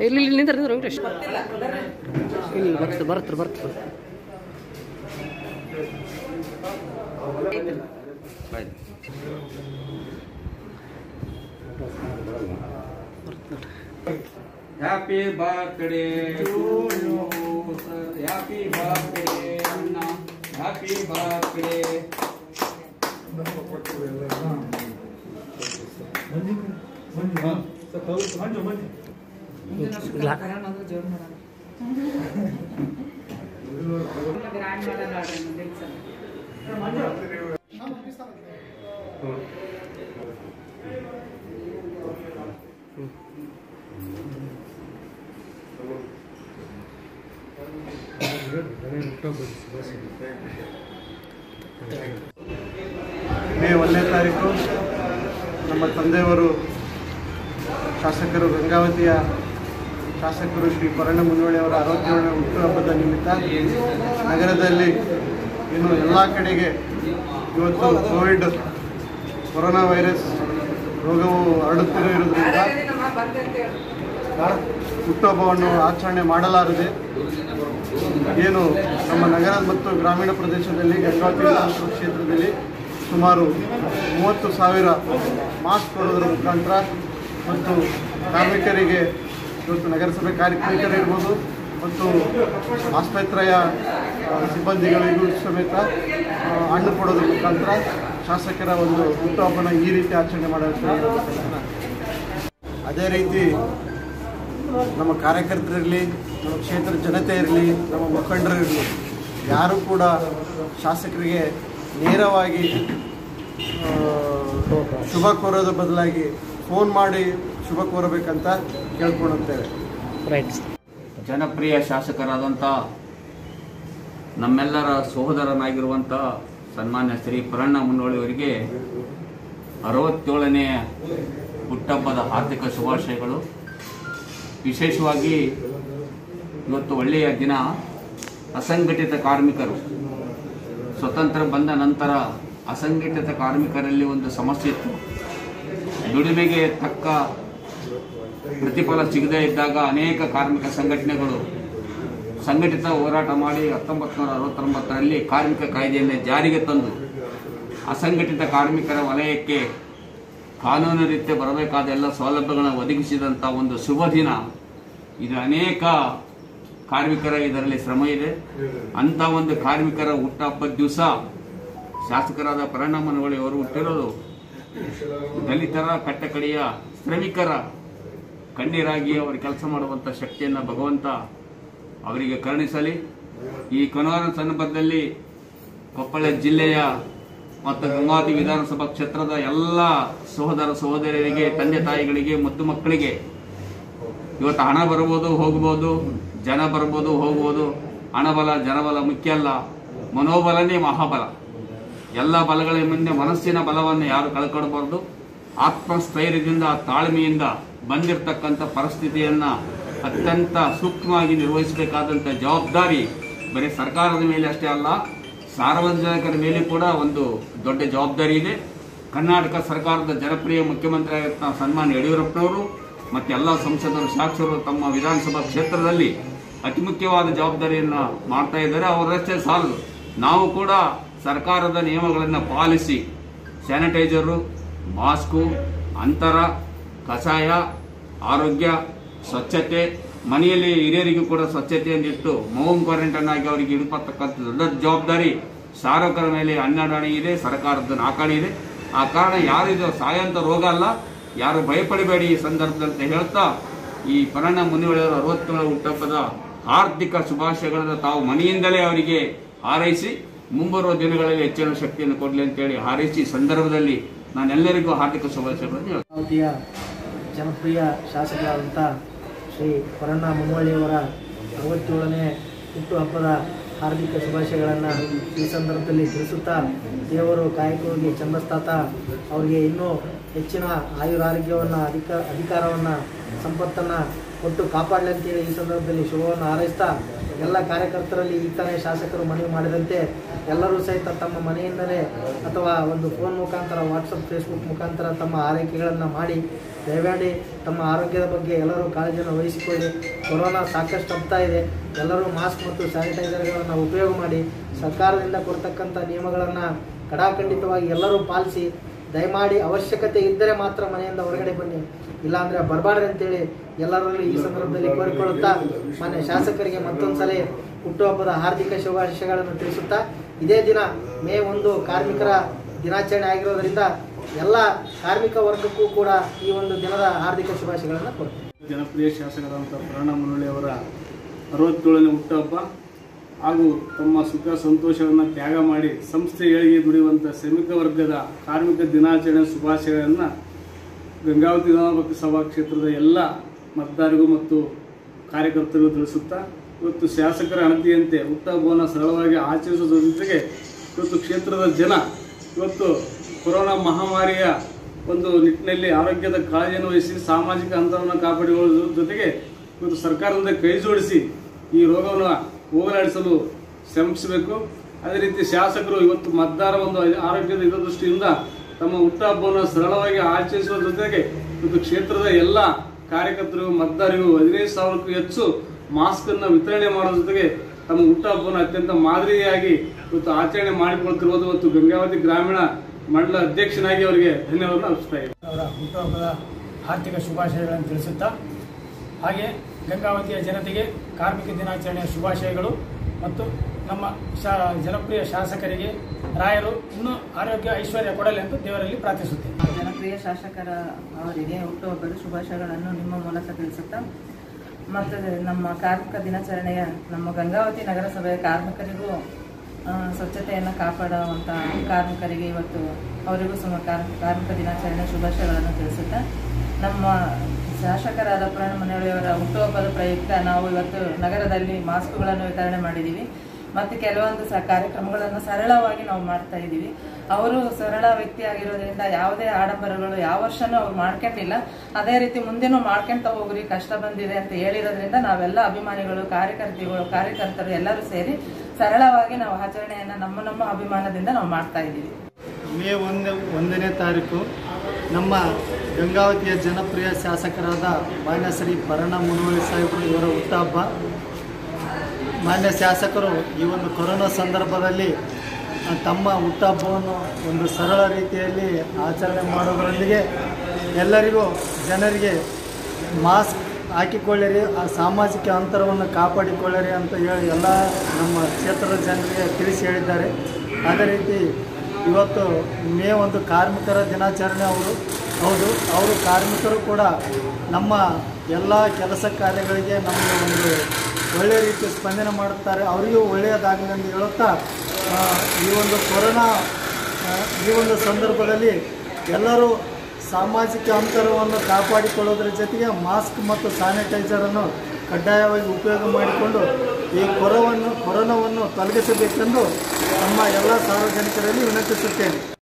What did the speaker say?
ಇಲ್ಲಿ ಇಲ್ಲಿ ನಿಂದ್ರೆ ನಿಂದ್ರೆ ವೆಂಕಟೇಶ್ ಇಲ್ಲಿ ಬರ್ತಾರೆ ಬರ್ತಾರೆ ಬರ್ತಾರೆ ಹ್ಯಾಪಿ ಬರ್ತ್ಡೇ ಹ್ಯಾಪಿ ಬರ್ತ್ಡೇ ಅಣ್ಣ ಹ್ಯಾಪಿ ಬರ್ತ್ಡೇ ಗ್ಲಾ- ಮೇ ಒಂದನೇ ತಾರೀಕು ನಮ್ಮ ತಂದೆಯವರು ಶಾಸಕರು ಗಂಗಾವತಿಯ ಶಾಸಕರು ಶ್ರೀ ಪರಣ ಮುನ್ನೋಳಿಯವರ ಅರವತ್ತೇಳನೇ ಹುಟ್ಟುಹಬ್ಬದ ನಿಮಿತ್ತ ನಗರದಲ್ಲಿ ಇನ್ನು ಎಲ್ಲ ಕಡೆಗೆ ಇವತ್ತು ಕೋವಿಡ್ ಕೊರೋನಾ ವೈರಸ್ ರೋಗವು ಹರಡುತ್ತಿರುವುದರಿಂದ ಹುಟ್ಟುಹಬ್ಬವನ್ನು ಆಚರಣೆ ಮಾಡಲಾರದೆ ಏನು ನಮ್ಮ ನಗರ ಮತ್ತು ಗ್ರಾಮೀಣ ಪ್ರದೇಶದಲ್ಲಿ ಗಂಗಾವತಿ ವಿಧಾನಸಭಾ ಕ್ಷೇತ್ರದಲ್ಲಿ ಸುಮಾರು ಮೂವತ್ತು ಸಾವಿರ ಮಾಸ್ಕ್ ಕೊಡೋದರ ಮುಖಾಂತರ ಮತ್ತು ಕಾರ್ಮಿಕರಿಗೆ ಇವತ್ತು ನಗರಸಭೆ ಕಾರ್ಮಿಕರಿರ್ಬೋದು ಮತ್ತು ಆಸ್ಪತ್ರೆಯ ಆ, ಸಿಬ್ಬಂದಿಗಳಿಗೂ ಸಮೇತ ಆ, ಹಣ್ಣು ಕೊಡೋದ್ರ ಮುಖಾಂತರ ಶಾಸಕರ ಒಂದು ಹುಟ್ಟುಹಬ್ಬನ ಈ ರೀತಿ ಆಚರಣೆ ಮಾಡುತ್ತೆ ಅದೇ ರೀತಿ ನಮ್ಮ ಕಾರ್ಯಕರ್ತರಿರಲಿ ನಮ್ಮ ಕ್ಷೇತ್ರ ಜನತೆ ಇರಲಿ ನಮ್ಮ ಮುಖಂಡರಿರಲಿ ಯಾರೂ ಕೂಡ ಶಾಸಕರಿಗೆ ನೇರವಾಗಿ ಆ, ಶುಭ ಕೋರೋದ್ರ ಬದಲಾಗಿ ಫೋನ್ ಮಾಡಿ ಶುಭ ಕೋರಬೇಕಂತ ಕೇಳ್ಕೊಳ್ಳುತ್ತೇವೆ ರೈಟ್ ಜನಪ್ರಿಯ ಶಾಸಕರಾದಂಥ ನಮ್ಮೆಲ್ಲರ ಸಹೋದರನಾಗಿರುವಂಥ ಸನ್ಮಾನ್ಯ ಶ್ರೀ ಪರಣ್ಣ ಮುನ್ನೋಳಿಯವರಿಗೆ ಅರವತ್ತೇಳನೇ ಹುಟ್ಟಹಬ್ಬದ ಹಾರ್ದಿಕ ಶುಭಾಶಯಗಳು ವಿಶೇಷವಾಗಿ ಇವತ್ತು ಒಳ್ಳೆಯ ದಿನ ಅಸಂಘಟಿತ ಕಾರ್ಮಿಕರು ಸ್ವತಂತ್ರ ಬಂದ ನಂತರ ಅಸಂಘಟಿತ ಕಾರ್ಮಿಕರಲ್ಲಿ ಒಂದು ಸಮಸ್ಯೆ ಇತ್ತು ದುಡಿಮೆಗೆ ತಕ್ಕ ಪ್ರತಿಫಲ ಸಿಗದೇ ಇದ್ದಾಗ ಅನೇಕ ಕಾರ್ಮಿಕ ಸಂಘಟನೆಗಳು ಸಂಘಟಿತ ಹೋರಾಟ ಮಾಡಿ ಹತ್ತೊಂಬತ್ತು ನೂರ ಅರವತ್ತೊಂಬತ್ತರಲ್ಲಿ ಕಾರ್ಮಿಕ ಕಾಯ್ದೆಯನ್ನು ಜಾರಿಗೆ ತಂದು ಅಸಂಘಟಿತ ಕಾರ್ಮಿಕರ ವಲಯಕ್ಕೆ ಕಾನೂನು ರೀತ್ಯ ಬರಬೇಕಾದ ಎಲ್ಲ ಸೌಲಭ್ಯಗಳನ್ನು ಒದಗಿಸಿದಂಥ ಒಂದು ಶುಭ ದಿನ ಇದು ಅನೇಕ ಕಾರ್ಮಿಕರ ಇದರಲ್ಲಿ ಶ್ರಮ ಇದೆ ಅಂತ ಒಂದು ಕಾರ್ಮಿಕರ ಹುಟ್ಟಹಬ್ಬದ ದಿವಸ ಶಾಸಕರಾದ ಪರಿಣಾಮನವಳಿ ಅವರು ಹುಟ್ಟಿರೋದು ದಲಿತರ ಕಟ್ಟಕಡೆಯ ಶ್ರಮಿಕರ ಕಣ್ಣೀರಾಗಿ ಅವರು ಕೆಲಸ ಮಾಡುವಂಥ ಶಕ್ತಿಯನ್ನು ಭಗವಂತ ಅವರಿಗೆ ಕರುಣಿಸಲಿ ಈ ಕೊನೆಯ ಸಂದರ್ಭದಲ್ಲಿ ಕೊಪ್ಪಳ ಜಿಲ್ಲೆಯ ಮತ್ತು ಗಂಗಾವತಿ ವಿಧಾನಸಭಾ ಕ್ಷೇತ್ರದ ಎಲ್ಲ ಸಹೋದರ ಸಹೋದರಿಯರಿಗೆ ತಂದೆ ತಾಯಿಗಳಿಗೆ ಮುದ್ದು ಮಕ್ಕಳಿಗೆ ಇವತ್ತು ಹಣ ಬರ್ಬೋದು ಹೋಗ್ಬೋದು ಜನ ಬರ್ಬೋದು ಹೋಗ್ಬೋದು ಹಣಬಲ ಜನಬಲ ಮುಖ್ಯ ಅಲ್ಲ ಮನೋಬಲನೇ ಮಹಾಬಲ ಎಲ್ಲ ಬಲಗಳ ಮುಂದೆ ಮನಸ್ಸಿನ ಬಲವನ್ನು ಯಾರು ಕಳ್ಕೊಳ್ಬಾರ್ದು ಆತ್ಮಸ್ಥೈರ್ಯದಿಂದ ತಾಳ್ಮೆಯಿಂದ ಬಂದಿರತಕ್ಕಂಥ ಪರಿಸ್ಥಿತಿಯನ್ನ ಅತ್ಯಂತ ಸೂಕ್ಷ್ಮವಾಗಿ ನಿರ್ವಹಿಸಬೇಕಾದಂಥ ಜವಾಬ್ದಾರಿ ಬರೀ ಸರ್ಕಾರದ ಮೇಲೆ ಅಷ್ಟೇ ಅಲ್ಲ ಸಾರ್ವಜನಿಕರ ಮೇಲೆ ಕೂಡ ಒಂದು ದೊಡ್ಡ ಜವಾಬ್ದಾರಿ ಇದೆ ಕರ್ನಾಟಕ ಸರ್ಕಾರದ ಜನಪ್ರಿಯ ಮುಖ್ಯಮಂತ್ರಿ ಆಗಿರ್ತ ಸನ್ಮಾನ್ಯ ಯಡಿಯೂರಪ್ಪನವರು ಮತ್ತು ಎಲ್ಲ ಸಂಸದರು ಶಾಸಕರು ತಮ್ಮ ವಿಧಾನಸಭಾ ಕ್ಷೇತ್ರದಲ್ಲಿ ಅತಿ ಮುಖ್ಯವಾದ ಜವಾಬ್ದಾರಿಯನ್ನು ಮಾಡ್ತಾ ಇದ್ದಾರೆ ಅವರಷ್ಟೇ ಸಾಲದು ನಾವು ಕೂಡ ಸರ್ಕಾರದ ನಿಯಮಗಳನ್ನು ಪಾಲಿಸಿ ಸ್ಯಾನಿಟೈಸರು ಮಾಸ್ಕು ಅಂತರ ಕಷಾಯ ಆರೋಗ್ಯ ಸ್ವಚ್ಛತೆ ಮನೆಯಲ್ಲಿ ಹಿರಿಯರಿಗೂ ಕೂಡ ಸ್ವಚ್ಛತೆಯನ್ನು ಇಟ್ಟು ಹೋಮ್ ಕ್ವಾರಂಟೈನ್ ಆಗಿ ಅವರಿಗೆ ಇಡಪತಕ್ಕಂಥ ದೊಡ್ಡ ಜವಾಬ್ದಾರಿ ಸಾರ್ವಕರ ಮೇಲೆ ಹನ್ನೆರಡು ಇದೆ ಸರ್ಕಾರದ ನಾಲ್ಕಾಣಿ ಇದೆ ಆ ಕಾರಣ ಯಾರು ಇದು ಸಾಯಂತ ರೋಗ ಅಲ್ಲ ಯಾರು ಭಯಪಡಬೇಡಿ ಈ ಸಂದರ್ಭದಲ್ಲಿ ಅಂತ ಹೇಳ್ತಾ ಈ ಪರಣ ಮುನಿವಳಿಯವರ ಅರವತ್ತೇಳು ಹುಟ್ಟಹಬ್ಬದ ಆರ್ಥಿಕ ಶುಭಾಶಯಗಳನ್ನು ತಾವು ಮನೆಯಿಂದಲೇ ಅವರಿಗೆ ಹಾರೈಸಿ ಮುಂಬರುವ ದಿನಗಳಲ್ಲಿ ಹೆಚ್ಚಿನ ಶಕ್ತಿಯನ್ನು ಕೊಡಲಿ ಅಂತೇಳಿ ಹಾರೈಸಿ ಈ ಸಂದರ್ಭದಲ್ಲಿ ನಾನೆಲ್ಲರಿಗೂ ಹಾರ್ದಿಕ ಶುಭಾಶಯಗಳನ್ನು ಹೇಳ್ತೇನೆ. ಅಮರಾವತಿಯ ಜನಪ್ರಿಯ ಶಾಸಕರಾದಂಥ ಶ್ರೀ ಪರಣ್ಣ ಮುನ್ನವಳ್ಳಿಯವರ ಅರವತ್ತೇಳನೇ ಹುಟ್ಟುಹಬ್ಬದ ಹಾರ್ದಿಕ ಶುಭಾಶಯಗಳನ್ನು ಈ ಸಂದರ್ಭದಲ್ಲಿ ತಿಳಿಸುತ್ತಾ ದೇವರು ಕಾಯಕವಾಗಿ ಚಂದಸ್ತಾತ ಅವರಿಗೆ ಇನ್ನೂ ಹೆಚ್ಚಿನ ಆಯುರಾರೋಗ್ಯವನ್ನು ಅಧಿಕ ಅಧಿಕಾರವನ್ನು ಸಂಪತ್ತನ್ನು ಕೊಟ್ಟು ಕಾಪಾಡಲಿ ಅಂತೇಳಿ ಈ ಸಂದರ್ಭದಲ್ಲಿ ಶುಭವನ್ನು ಹಾರೈಸ್ತಾ ಎಲ್ಲ ಕಾರ್ಯಕರ್ತರಲ್ಲಿ ಈ ತಾನೇ ಶಾಸಕರು ಮನವಿ ಮಾಡಿದಂತೆ ಎಲ್ಲರೂ ಸಹಿತ ತಮ್ಮ ಮನೆಯಿಂದಲೇ ಅಥವಾ ಒಂದು ಫೋನ್ ಮುಖಾಂತರ ವಾಟ್ಸಪ್ ಫೇಸ್ಬುಕ್ ಮುಖಾಂತರ ತಮ್ಮ ಆರೈಕೆಗಳನ್ನು ಮಾಡಿ ದಯಮಾಡಿ ತಮ್ಮ ಆರೋಗ್ಯದ ಬಗ್ಗೆ ಎಲ್ಲರೂ ಕಾಳಜಿಯನ್ನು ವಹಿಸಿಕೊಳ್ಳಿ ಕೊರೋನಾ ಸಾಕಷ್ಟು ಹಬ್ತಾ ಇದೆ ಎಲ್ಲರೂ ಮಾಸ್ಕ್ ಮತ್ತು ಸ್ಯಾನಿಟೈಸರ್ಗಳನ್ನು ಉಪಯೋಗ ಮಾಡಿ ಸರ್ಕಾರದಿಂದ ಕೊಡ್ತಕ್ಕಂಥ ನಿಯಮಗಳನ್ನು ಕಡಾಖಂಡಿತವಾಗಿ ಎಲ್ಲರೂ ಪಾಲಿಸಿ ದಯಮಾಡಿ ಅವಶ್ಯಕತೆ ಇದ್ದರೆ ಮಾತ್ರ ಮನೆಯಿಂದ ಹೊರಗಡೆ ಬನ್ನಿ ಇಲ್ಲಾಂದ್ರೆ ಬರಬಾರ್ದು ಅಂತೇಳಿ ಎಲ್ಲರಲ್ಲೂ ಈ ಸಂದರ್ಭದಲ್ಲಿ ಕೋರಿಕೊಳ್ಳುತ್ತಾ ಮಾನ್ಯ ಶಾಸಕರಿಗೆ ಮತ್ತೊಂದ್ಸಲ ಹುಟ್ಟುಹಬ್ಬದ ಹಾರ್ದಿಕ ಶುಭಾಶಯಗಳನ್ನು ತಿಳಿಸುತ್ತಾ ಇದೇ ದಿನ ಮೇ ಒಂದು ಕಾರ್ಮಿಕರ ದಿನಾಚರಣೆ ಆಗಿರೋದ್ರಿಂದ ಎಲ್ಲ ಕಾರ್ಮಿಕ ವರ್ಗಕ್ಕೂ ಕೂಡ ಈ ಒಂದು ದಿನದ ಹಾರ್ದಿಕ ಶುಭಾಶಯಗಳನ್ನು ಕೊಡ್ತೀನಿ ಜನಪ್ರಿಯ ಶಾಸಕರಾದಂಥ ಪ್ರಣವ ಮುರಳಿ ಅವರ ಅರವತ್ತೇಳನೇ ಹುಟ್ಟುಹಬ್ಬ ಹಾಗೂ ತಮ್ಮ ಸುಖ ಸಂತೋಷವನ್ನು ತ್ಯಾಗ ಮಾಡಿ ಸಂಸ್ಥೆ ಏಳಿಗೆ ದುಡಿಯುವಂಥ ಶ್ರಮಿಕ ವರ್ಗದ ಕಾರ್ಮಿಕ ದಿನಾಚರಣೆ ಶುಭಾಶಯಗಳನ್ನು ಗಂಗಾವತಿ ವಿಧಾನಭಕ್ತಿ ಸಭಾ ಕ್ಷೇತ್ರದ ಎಲ್ಲ ಮತದಾರರಿಗೂ ಮತ್ತು ಕಾರ್ಯಕರ್ತರಿಗೂ ತಿಳಿಸುತ್ತಾ ಇವತ್ತು ಶಾಸಕರ ಅಣತಿಯಂತೆ ಹುಟ್ಟಹಬ್ಬವನ್ನು ಸರಳವಾಗಿ ಆಚರಿಸುವ ಜೊತೆಗೆ ಇವತ್ತು ಕ್ಷೇತ್ರದ ಜನ ಇವತ್ತು ಕೊರೋನಾ ಮಹಾಮಾರಿಯ ಒಂದು ನಿಟ್ಟಿನಲ್ಲಿ ಆರೋಗ್ಯದ ಕಾಳಜಿಯನ್ನು ವಹಿಸಿ ಸಾಮಾಜಿಕ ಅಂತರವನ್ನು ಕಾಪಾಡಿಕೊಳ್ಳುವ ಜೊತೆಗೆ ಇವತ್ತು ಸರ್ಕಾರದಿಂದ ಕೈ ಜೋಡಿಸಿ ಈ ರೋಗವನ್ನು ಹೋಗಲಾಡಿಸಲು ಶ್ರಮಿಸಬೇಕು ಅದೇ ರೀತಿ ಶಾಸಕರು ಇವತ್ತು ಮತದಾರ ಒಂದು ಆರೋಗ್ಯದ ಹಿತದೃಷ್ಟಿಯಿಂದ ತಮ್ಮ ಹುಟ್ಟಹಬ್ಬವನ್ನು ಸರಳವಾಗಿ ಆಚರಿಸುವ ಜೊತೆಗೆ ಇವತ್ತು ಕ್ಷೇತ್ರದ ಎಲ್ಲ ಕಾರ್ಯಕರ್ತರಿಗೂ ಮತದಾರರಿಗೂ ಹದಿನೈದು ಸಾವಿರಕ್ಕೂ ಹೆಚ್ಚು ಮಾಸ್ಕ್ ಅನ್ನ ವಿತರಣೆ ಮಾಡೋದ್ರ ಜೊತೆಗೆ ತಮ್ಮ ಹುಟ್ಟಹಬ್ಬವನ್ನು ಅತ್ಯಂತ ಮಾದರಿಯಾಗಿ ಇವತ್ತು ಆಚರಣೆ ಮಾಡಿಕೊಳ್ತಿರುವುದು ಇವತ್ತು ಗಂಗಾವತಿ ಗ್ರಾಮೀಣ ಮಂಡಲ ಅಧ್ಯಕ್ಷನಾಗಿ ಅವರಿಗೆ ಧನ್ಯವಾದ ಅರ್ಪಿಸ್ತಾ ಇದ್ದೀನಿ ಅವರ ಹುಟ್ಟುಹಬ್ಬದ ಆರ್ಥಿಕ ಶುಭಾಶಯಗಳನ್ನು ತಿಳಿಸುತ್ತಾ ಹಾಗೆ ಗಂಗಾವತಿಯ ಜನತೆಗೆ ಕಾರ್ಮಿಕ ದಿನಾಚರಣೆಯ ಶುಭಾಶಯಗಳು ಮತ್ತು ನಮ್ಮ ಶಾ ಜನಪ್ರಿಯ ಶಾಸಕರಿಗೆ ರಾಯರು ಇನ್ನೂ ಆರೋಗ್ಯ ಐಶ್ವರ್ಯ ಕೊಡಲಿ ಎಂದು ದೇವರಲ್ಲಿ ಪ್ರಾರ್ಥಿಸುತ್ತೇನೆ ಜನಪ್ರಿಯ ಶಾಸಕರ ಅವರಿಗೆ ಹುಟ್ಟುಹಬ್ಬದ ಶುಭಾಶಯಗಳನ್ನು ನಿಮ್ಮ ಮೂಲಕ ತಿಳಿಸುತ್ತಾ ಮತ್ತು ನಮ್ಮ ಕಾರ್ಮಿಕ ದಿನಾಚರಣೆಯ ನಮ್ಮ ಗಂಗಾವತಿ ನಗರಸಭೆಯ ಕಾರ್ಮಿಕರಿಗೂ ಆ, ಸ್ವಚ್ಛತೆಯನ್ನು ಕಾಪಾಡುವಂಥ ಕಾರ್ಮಿಕರಿಗೆ ಇವತ್ತು ಅವರಿಗೂ ಸಮ ಕಾರ್- ಕಾರ್ಮಿಕ ದಿನಾಚರಣೆ ಶುಭಾಶಯಗಳನ್ನು ತಿಳಿಸುತ್ತಾ ನಮ್ಮ ಶಾಸಕರಾದ ಪುರಾಣ ಮನೆಯವರ ಹುಟ್ಟುಹಬ್ಬದ ಪ್ರಯುಕ್ತ ನಾವು ಇವತ್ತು ನಗರದಲ್ಲಿ ಮಾಸ್ಕ್ಗಳನ್ನು ವಿತರಣೆ ಮಾಡಿದ್ದೀವಿ ಮತ್ತು ಕೆಲವೊಂದು ಸ ಕಾರ್ಯಕ್ರಮಗಳನ್ನು ಸರಳವಾಗಿ ನಾವು ಮಾಡ್ತಾ ಇದ್ದೀವಿ ಅವರು ಸರಳ ವ್ಯಕ್ತಿ ಆಗಿರೋದ್ರಿಂದ ಯಾವುದೇ ಆಡಂಬರಗಳು ಯಾವ ವರ್ಷನೂ ಅವ್ರು ಮಾಡ್ಕೊಂಡಿಲ್ಲ ಅದೇ ರೀತಿ ಮುಂದೆನೂ ಮಾಡ್ಕೊಂತ ಹೋಗ್ರಿ ಕಷ್ಟ ಬಂದಿದೆ ಅಂತ ಹೇಳಿರೋದ್ರಿಂದ ನಾವೆಲ್ಲ ಅಭಿಮಾನಿಗಳು ಕಾರ್ಯಕರ್ತಿಗಳು ಕಾರ್ಯಕರ್ತರು ಎಲ್ಲರೂ ಸೇರಿ ಸರಳವಾಗಿ ನಾವು ಆಚರಣೆಯನ್ನು ನಮ್ಮ ನಮ್ಮ ಅಭಿಮಾನದಿಂದ ನಾವು ಮಾಡ್ತಾ ಇದ್ದೀವಿ ಮೇ ಒಂದು ಒಂದನೇ ತಾರೀಕು ನಮ್ಮ ಗಂಗಾವತಿಯ ಜನಪ್ರಿಯ ಶಾಸಕರಾದ ಮಾನ್ಯ ಶ್ರೀ ಪರಣ ಮುನವಳ್ಳಿ ಸಾಹೇಬರು ಇವರ ಹುಟ್ಟಹಬ್ಬ ಮಾನ್ಯ ಶಾಸಕರು ಈ ಒಂದು ಕೊರೋನಾ ಸಂದರ್ಭದಲ್ಲಿ ಆ, ತಮ್ಮ ಹುಟ್ಟಹಬ್ಬವನ್ನು ಒಂದು ಸರಳ ರೀತಿಯಲ್ಲಿ ಆಚರಣೆ ಮಾಡೋದರೊಂದಿಗೆ ಎಲ್ಲರಿಗೂ ಜನರಿಗೆ ಮಾಸ್ಕ್ ಹಾಕಿಕೊಳ್ಳಿರಿ ಆ ಸಾಮಾಜಿಕ ಅಂತರವನ್ನು ಕಾಪಾಡಿಕೊಳ್ಳಿರಿ ಅಂತ ಹೇಳಿ ಎಲ್ಲ ನಮ್ಮ ಕ್ಷೇತ್ರದ ಜನರಿಗೆ ತಿಳಿಸಿ ಹೇಳಿದ್ದಾರೆ ಅದೇ ರೀತಿ ಇವತ್ತು ಮೇ ಒಂದು ಕಾರ್ಮಿಕರ ದಿನಾಚರಣೆ ಅವರು ಹೌದು ಅವರು ಕಾರ್ಮಿಕರು ಕೂಡ ನಮ್ಮ ಎಲ್ಲ ಕೆಲಸ ಕಾರ್ಯಗಳಿಗೆ ನಮಗೆ ಒಂದು ಒಳ್ಳೆಯ ರೀತಿ ಸ್ಪಂದನೆ ಮಾಡುತ್ತಾರೆ ಅವರಿಗೂ ಒಳ್ಳೆಯದಾಗಲಿ ಎಂದು ಹೇಳುತ್ತಾ ಆ, ಈ ಒಂದು ಕೊರೋನಾ ಆ, ಈ ಒಂದು ಸಂದರ್ಭದಲ್ಲಿ ಎಲ್ಲರೂ ಸಾಮಾಜಿಕ ಅಂತರವನ್ನು ಕಾಪಾಡಿಕೊಳ್ಳೋದ್ರ ಜೊತೆಗೆ ಮಾಸ್ಕ್ ಮತ್ತು ಸ್ಯಾನಿಟೈಸರನ್ನು ಕಡ್ಡಾಯವಾಗಿ ಉಪಯೋಗ ಮಾಡಿಕೊಂಡು ಈ ಕೊರೋವನ್ನು ಕೊರೋನಾವನ್ನು ತೊಲಗಿಸಬೇಕೆಂದು ನಮ್ಮ ಎಲ್ಲ ಸಾರ್ವಜನಿಕರಲ್ಲಿ ವಿನಂತಿಸುತ್ತೇನೆ